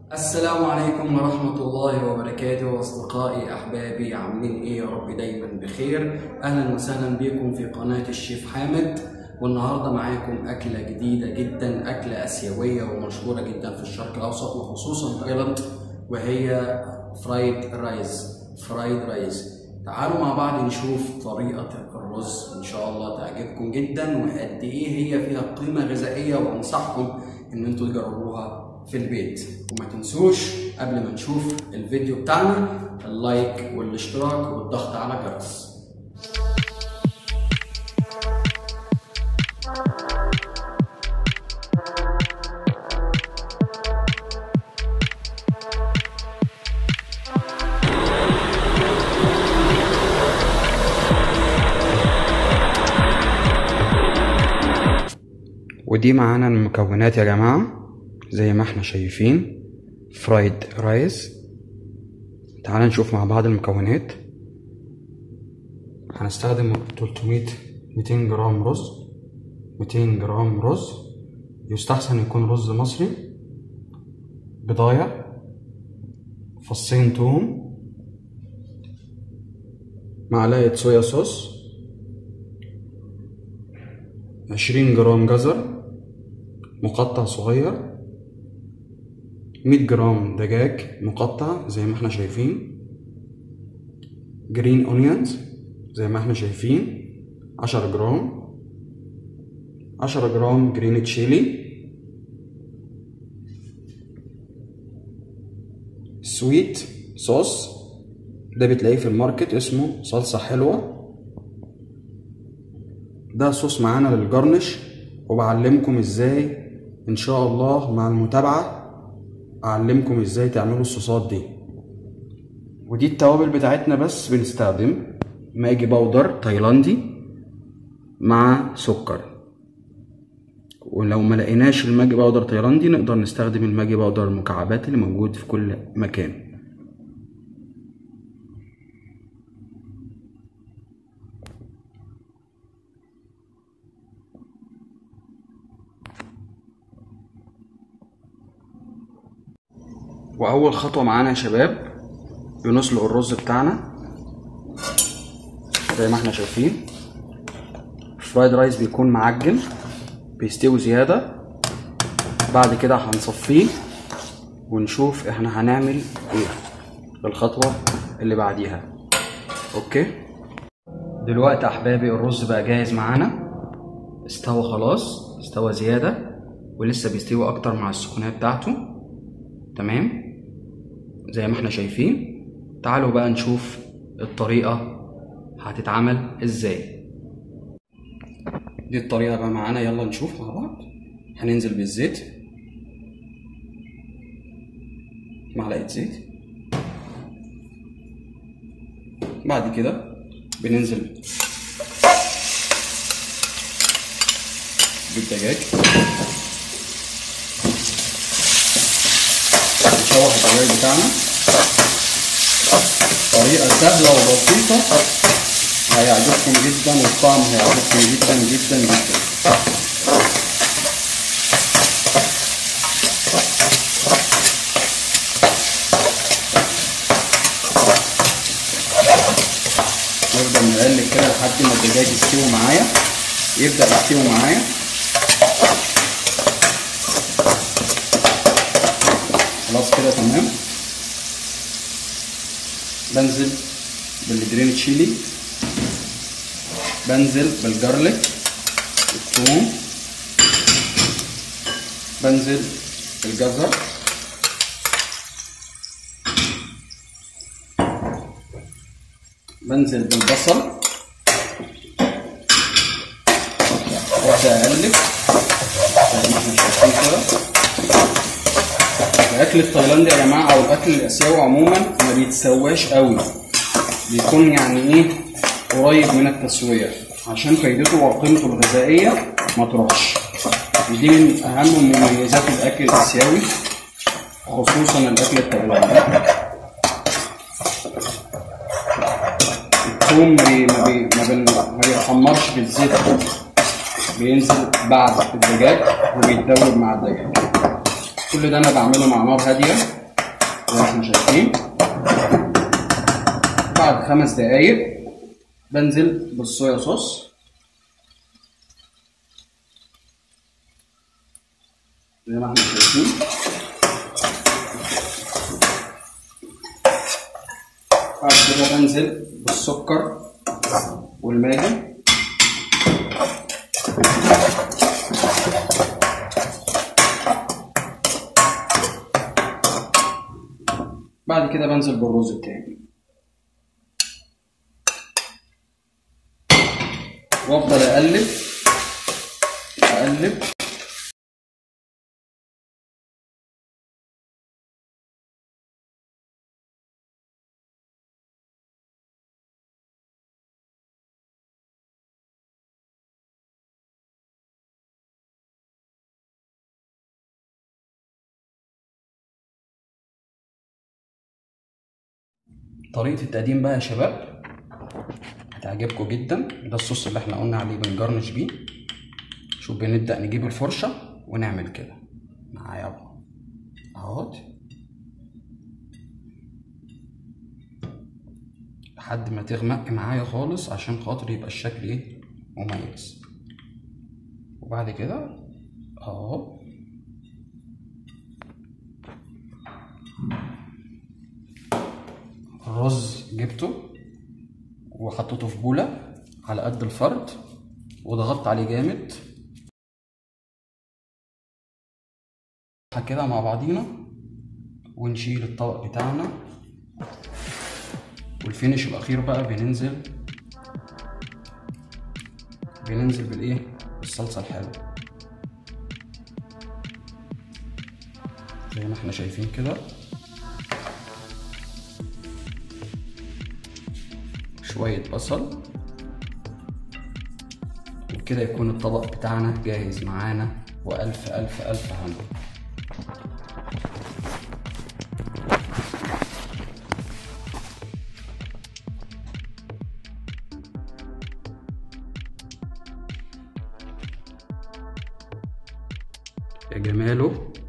السلام عليكم ورحمة الله وبركاته أصدقائي أحبابي عاملين إيه يا رب دايما بخير أهلا وسهلا بكم في قناة الشيف حامد والنهاردة معاكم أكلة جديدة جدا أكلة آسيوية ومشهورة جدا في الشرق الأوسط وخصوصا تايلاند وهي فرايد رايز فرايد رايز تعالوا مع بعض نشوف طريقة الرز إن شاء الله تعجبكم جدا وقد إيه هي فيها قيمة غذائية وأنصحكم إن أنتوا تجربوها في البيت وما تنسوش قبل ما نشوف الفيديو بتاعنا اللايك والاشتراك والضغط على الجرس ودي معانا المكونات يا جماعة زي ما احنا شايفين فرايد رايس تعال نشوف مع بعض المكونات هنستخدم 300 200 جرام رز 200 جرام رز يستحسن يكون رز مصري بضايع فصين توم معلقة صويا صوص عشرين جرام جزر مقطع صغير مية جرام دجاج مقطع زي ما احنا شايفين جرين اونيونز زي ما احنا شايفين عشرة جرام عشرة جرام جرين تشيلي سويت صوص ده بتلاقيه في الماركت اسمه صلصة حلوة ده صوص معانا للجرنش وبعلمكم ازاي ان شاء الله مع المتابعة اعلمكم ازاي تعملوا الصوصات دي ودي التوابل بتاعتنا بس بنستخدم ماجي باودر تايلاندي مع سكر ولو ما لقيناش الماجي باودر تايلاندي نقدر نستخدم الماجي باودر المكعبات اللي موجود في كل مكان واول خطوه معانا يا شباب بنسلق الرز بتاعنا زي ما احنا شايفين الفرايد رايس بيكون معجن بيستوي زياده بعد كده هنصفيه ونشوف احنا هنعمل ايه الخطوه اللي بعديها اوكي دلوقتي يا احبابي الرز بقى جاهز معانا استوى خلاص استوى زياده ولسه بيستوي اكتر مع السخونيه بتاعته تمام زي ما احنا شايفين تعالوا بقى نشوف الطريقة هتتعمل ازاي دي الطريقة بقى معانا يلا نشوف مع بعض هننزل بالزيت معلقة زيت بعد كده بننزل بالدجاج نشوح الدجاج بتاعنا طريقة سهلة وبسيطة هيعجبكم جدا والطعم هيعجبكم جدا جدا جدا نفضل نقلب كده لحد ما الدجاج يستوي معايا يبدأ يستوي معايا خلاص كده تمام بنزل بالجرين تشيلي بنزل بالجارليك الثوم بنزل بالجزر بنزل بالبصل وابدا اقلب زي ما احنا شايفين كده الاكل التايلاندي يا جماعه او الاكل الاسيوي عموما ما بيتسواش قوي بيكون يعني ايه قريب من التسويه عشان فايدته وقيمته الغذائيه ما تروحش ودي من اهم مميزات الاكل الاسيوي خصوصا الاكل التايلاندي الثوم ما بي ما بي ما, بي ما بيحمرش في الزيت بينزل بعد الدجاج وبيتدوب مع الدجاج كل ده انا بعمله مع نار هاديه زي ما احنا شايفين بعد خمس دقايق بنزل بالصويا صوص زي ما احنا شايفين بعد كده بنزل بالسكر والماجي بعد كده بنزل بالرز التاني وافضل اقلب اقلب طريقة التقديم بقى يا شباب هتعجبكم جدا ده الصوص اللي احنا قلنا عليه بنجرنش بيه شوف بنبدأ نجيب الفرشة ونعمل كده معايا بقى اهوت لحد ما تغمق معايا خالص عشان خاطر يبقى الشكل ايه مميز وبعد كده اهو الرز جبته وحطيته في بولة على قد الفرد وضغطت عليه جامد كده مع بعضينا ونشيل الطبق بتاعنا والفينش الاخير بقى بننزل بننزل بالايه بالصلصه الحلوه زي ما احنا شايفين كده شوية بصل وبكده يكون الطبق بتاعنا جاهز معانا وألف ألف ألف هنا يا جماله